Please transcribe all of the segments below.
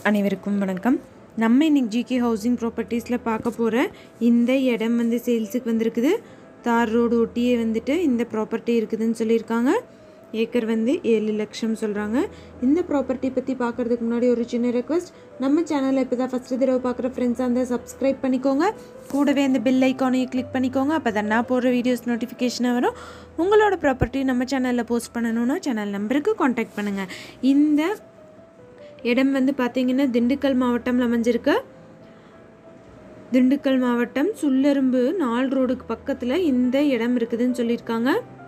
அனைவருக்கும் வணக்கம் நம்ம இன்னைக்கு ஜிகே ஹவுசிங் ப்ராப்பர்ட்டிஸில் பார்க்க போகிற இந்த இடம் வந்து சேல்ஸுக்கு வந்திருக்குது தார் ரோடு ஒட்டியே வந்துட்டு இந்த ப்ராப்பர்ட்டி இருக்குதுன்னு சொல்லியிருக்காங்க ஏக்கர் வந்து ஏழு லட்சம் சொல்கிறாங்க இந்த ப்ராப்பர்ட்டி பற்றி பார்க்குறதுக்கு முன்னாடி ஒரு சின்ன ரெக்வஸ்ட் நம்ம சேனலில் இப்போ தான் ஃபஸ்ட்டு தடவை பார்க்குற ஃப்ரெண்ட்ஸாக இருந்தால் சப்ஸ்கிரைப் பண்ணிக்கோங்க கூடவே இந்த பெல் ஐக்கானையும் கிளிக் பண்ணிக்கோங்க அப்போ தான் நான் போடுற வீடியோஸ் நோட்டிஃபிகேஷனாக வரும் உங்களோட ப்ராப்பர்ட்டி நம்ம சேனலில் போஸ்ட் பண்ணணுன்னா சேனல் நம்பருக்கு காண்டாக்ட் பண்ணுங்கள் இந்த இடம் வந்து பார்த்தீங்கன்னா திண்டுக்கல் மாவட்டம்ல அமைஞ்சிருக்கு திண்டுக்கல் மாவட்டம் சுல்லரும்பு நால் ரோடுக்கு பக்கத்தில் இந்த இடம் இருக்குதுன்னு சொல்லியிருக்காங்க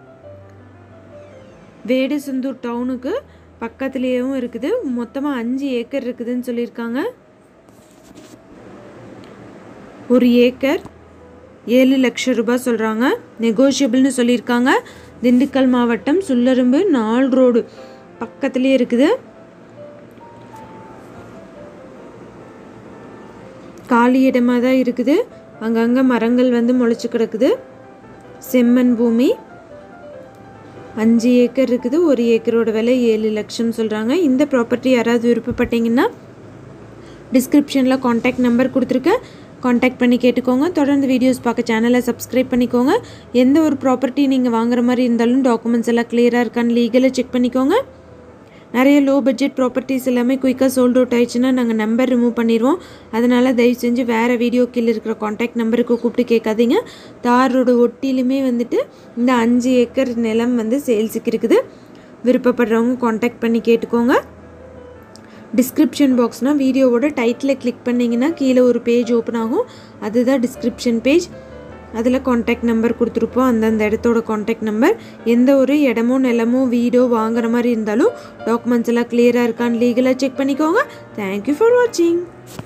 வேடசந்தூர் டவுனுக்கு பக்கத்துலேயும் இருக்குது மொத்தமாக அஞ்சு ஏக்கர் இருக்குதுன்னு சொல்லியிருக்காங்க ஒரு ஏக்கர் ஏழு லட்சம் ரூபாய் சொல்கிறாங்க நெகோஷியபிள்னு சொல்லியிருக்காங்க திண்டுக்கல் மாவட்டம் சுல்லரும்பு நால் ரோடு பக்கத்துலேயே இருக்குது காலி இடமாக தான் இருக்குது அங்கங்கே மரங்கள் வந்து முளைச்சி கிடக்குது செம்மண் பூமி அஞ்சு ஏக்கர் இருக்குது ஒரு ஏக்கரோட விலை ஏழு லட்சம் சொல்கிறாங்க இந்த ப்ராப்பர்ட்டி யாராவது விருப்பப்பட்டீங்கன்னா டிஸ்கிரிப்ஷனில் காண்டாக்ட் நம்பர் கொடுத்துருக்கேன் காண்டாக்ட் பண்ணி கேட்டுக்கோங்க தொடர்ந்து வீடியோஸ் பார்க்க சேனலை சப்ஸ்கிரைப் பண்ணிக்கோங்க எந்த ஒரு ப்ராப்பர்ட்டி நீங்கள் வாங்குற மாதிரி இருந்தாலும் டாக்குமெண்ட்ஸ் எல்லாம் கிளியராக இருக்கான்னு லீகலாக செக் பண்ணிக்கோங்க நிறைய லோ பட்ஜெட் ப்ராப்பர்ட்டிஸ் எல்லாமே குயிக்காக சோல்ட் அவுட் ஆயிடுச்சுன்னா நாங்கள் நம்பர் ரிமூவ் பண்ணிடுவோம் அதனால் தயவு செஞ்சு வேறு வீடியோ கீழே இருக்கிற காண்டாக்ட் நம்பருக்கு கூப்பிட்டு கேட்காதீங்க தாரோட ஒட்டிலுமே வந்துட்டு இந்த அஞ்சு ஏக்கர் நிலம் வந்து சேல்ஸுக்கு இருக்குது விருப்பப்படுறவங்க காண்டாக்ட் பண்ணி கேட்டுக்கோங்க டிஸ்கிரிப்ஷன் பாக்ஸ்னால் வீடியோவோட டைட்டில் கிளிக் பண்ணிங்கன்னா கீழே ஒரு பேஜ் ஓப்பன் ஆகும் அதுதான் டிஸ்கிரிப்ஷன் பேஜ் அதில் காண்டாக்ட் நம்பர் கொடுத்துருப்போம் அந்தந்த இடத்தோட காண்டாக்ட் நம்பர் எந்த ஒரு இடமோ நிலமோ வீடோ வாங்குற மாதிரி இருந்தாலும் டாக்குமெண்ட்ஸ் எல்லாம் கிளியராக இருக்கான்னு லீகலாக செக் பண்ணிக்கோங்க தேங்க்யூ ஃபார் வாட்சிங்